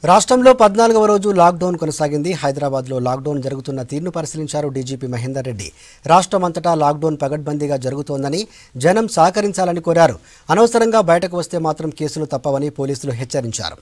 రాష్ట్రంలో పద్నాలుగవ రోజు లాక్డౌన్ కొనసాగింది హైదరాబాద్లో లాక్డౌన్ జరుగుతున్న తీరును పరిశీలించారు డీజీపీ మహేందర్ రెడ్డి రాష్ట్రమంతటా లాక్డౌన్ పగడ్బందీగా జరుగుతోందని జనం సహకరించాలని కోరారు అనవసరంగా బయటకు వస్తే మాత్రం కేసులు తప్పవని పోలీసులు హెచ్చరించారు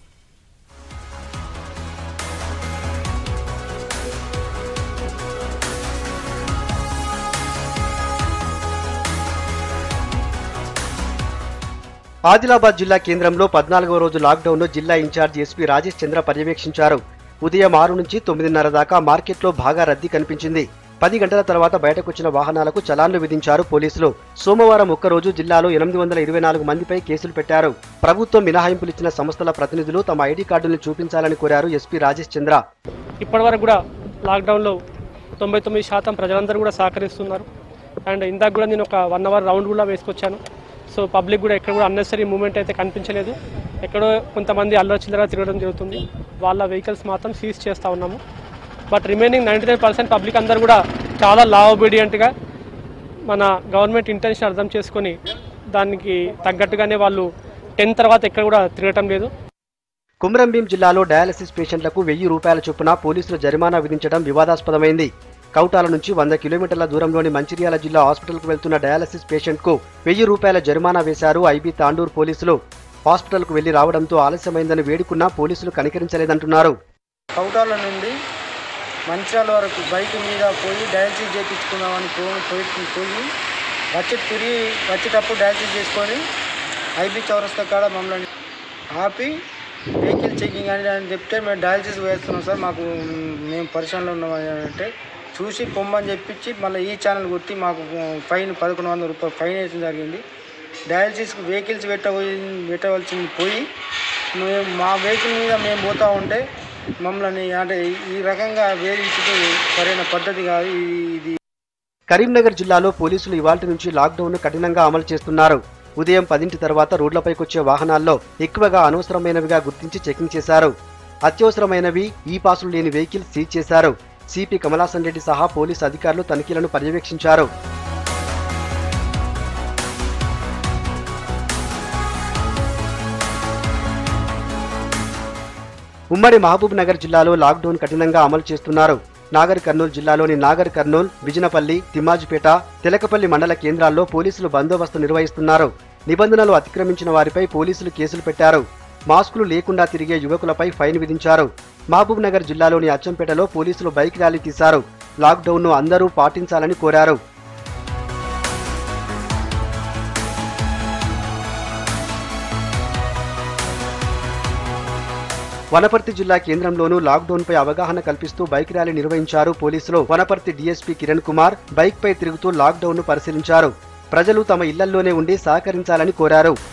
ఆదిలాబాద్ జిల్లా కేంద్రంలో పద్నాలుగవ రోజు లాక్డౌన్ను జిల్లా ఇన్ఛార్జ్ ఎస్పీ రాజేష్ చంద్ర పర్యవేక్షించారు ఉదయం ఆరు నుంచి తొమ్మిదిన్నర దాకా మార్కెట్లో బాగా రద్దీ కనిపించింది పది గంటల తర్వాత బయటకొచ్చిన వాహనాలకు చలాన్లు విధించారు పోలీసులు సోమవారం ఒక్కరోజు జిల్లాలో ఎనిమిది వందల ఇరవై నాలుగు మందిపై కేసులు పెట్టారు ప్రభుత్వం మినహాయింపులిచ్చిన సంస్థల ప్రతినిధులు తమ ఐడి కార్డులను చూపించాలని కోరారు ఎస్పీ రాజేష్ చంద్ర ఇప్పటివరకు కూడా లాక్డౌన్లో తొంభై తొమ్మిది శాతం ప్రజలందరూ కూడా సహకరిస్తున్నారు అండ్ ఇందాక కూడా నేను ఒక వన్ అవర్ రౌండ్ కూడా వేసుకొచ్చాను సో పబ్లిక్ కూడా ఎక్కడ కూడా అన్నెసరీ మూమెంట్ అయితే కనిపించలేదు ఎక్కడో కొంతమంది అల్లర చిల్లర తిరగడం జరుగుతుంది వాళ్ళ వెహికల్స్ మాత్రం సీజ్ చేస్తూ ఉన్నాము but remaining ninety nine percent public అందరూ కూడా చాలా లా ఒబీడియంట్గా మన గవర్నమెంట్ ఇంటెన్షన్ అర్థం చేసుకొని దానికి తగ్గట్టుగానే వాళ్ళు టెన్ తర్వాత ఎక్కడ కూడా తిరగటం లేదు కుమ్రంభీం జిల్లాలో డయాలసిస్ పేషెంట్లకు వెయ్యి రూపాయల చొప్పున పోలీసులు జరిమానా విధించడం వివాదాస్పదమైంది కౌటాల నుంచి వంద కిలోమీటర్ల దూరంలోని మంచిర్యాల జిల్లా హాస్పిటల్కు వెళ్తున్న డయాలసిస్ పేషెంట్కు వెయ్యి రూపాయల జరిమానా వేశారు ఐబీ తాండూర్ పోలీసులు హాస్పిటల్కు వెళ్లి రావడంతో ఆలస్యమైందని వేడుకున్నా పోలీసులు కనికరించలేదంటున్నారు కౌటాల నుండి మంచిర్యాల వరకు బైక్ మీద పోయి డయాలసిస్ చేయించుకుందామని పో పోయి పోయి వచ్చి తిరిగి వచ్చేటప్పుడు డయాలసిస్ చేసుకొని ఐబీ చౌరస్తా కాడ మమ్మల్ని ఆపి వెహికల్ చెకింగ్ అని అని చెప్తే మేము డయాలసిస్ వేస్తున్నాం సార్ మాకు మేము పరిశ్రమలో ఉన్నాం అని అంటే చూసి పొమ్మని చెప్పించి మళ్ళీ ఈ ఛానల్ కొట్టి మాకు ఫైన్ పదకొండు వందల రూపాయలు ఫైన్ వేయడం జరిగింది డయాలసిస్కి వెహికల్స్ పెట్టబోయి పెట్టవలసింది పోయి మేము మా వెహికల్ మీద మేము పోతూ ఉంటే మమ్మల్ని అంటే ఈ రకంగా వేధించడం సరైన పద్ధతి కాదు ఈ- ఇది కరీంనగర్ జిల్లాలో పోలీసులు ఇవాల్టి నుంచి లాక్డౌన్ కఠినంగా అమలు చేస్తున్నారు ఉదయం పదింటి తర్వాత రోడ్లపైకొచ్చే వాహనాల్లో ఎక్కువగా అనవసరమైనవిగా గుర్తించి చెకింగ్ చేశారు అత్యవసరమైనవి ఈ పాసులు లేని వెహికల్ సీజ్ చేశారు సిపి కమలాసన్ రెడ్డి సహా పోలీసు అధికారులు తనిఖీలను పర్యవేక్షించారు ఉమ్మడి మహబూబ్ నగర్ జిల్లాలో లాక్డౌన్ కఠినంగా అమలు చేస్తున్నారు నాగర్ కర్నూలు జిల్లాలోని నాగర్ కర్నూల్ విజనపల్లి తిమ్మాజిపేట తెలకపల్లి మండల కేంద్రాల్లో పోలీసులు బందోబస్తు నిర్వహిస్తున్నారు నిబంధనలు అతిక్రమించిన వారిపై పోలీసులు కేసులు పెట్టారు మాస్కులు లేకుండా తిరిగే యువకులపై ఫైన్ విధించారు మహబూబ్ నగర్ జిల్లాలోని అచ్చంపేటలో పోలీసులు బైక్ ర్యాలీ తీశారు లాక్డౌన్ను అందరూ పాటించాలని కోరారు వనపర్తి జిల్లా కేంద్రంలోనూ లాక్డౌన్పై అవగాహన కల్పిస్తూ బైక్ ర్యాలీ నిర్వహించారు పోలీసులు వనపర్తి డీఎస్పీ కిరణ్ కుమార్ బైక్పై తిరుగుతూ లాక్డౌన్ను పరిశీలించారు ప్రజలు తమ ఇళ్లల్లోనే ఉండి సహకరించాలని కోరారు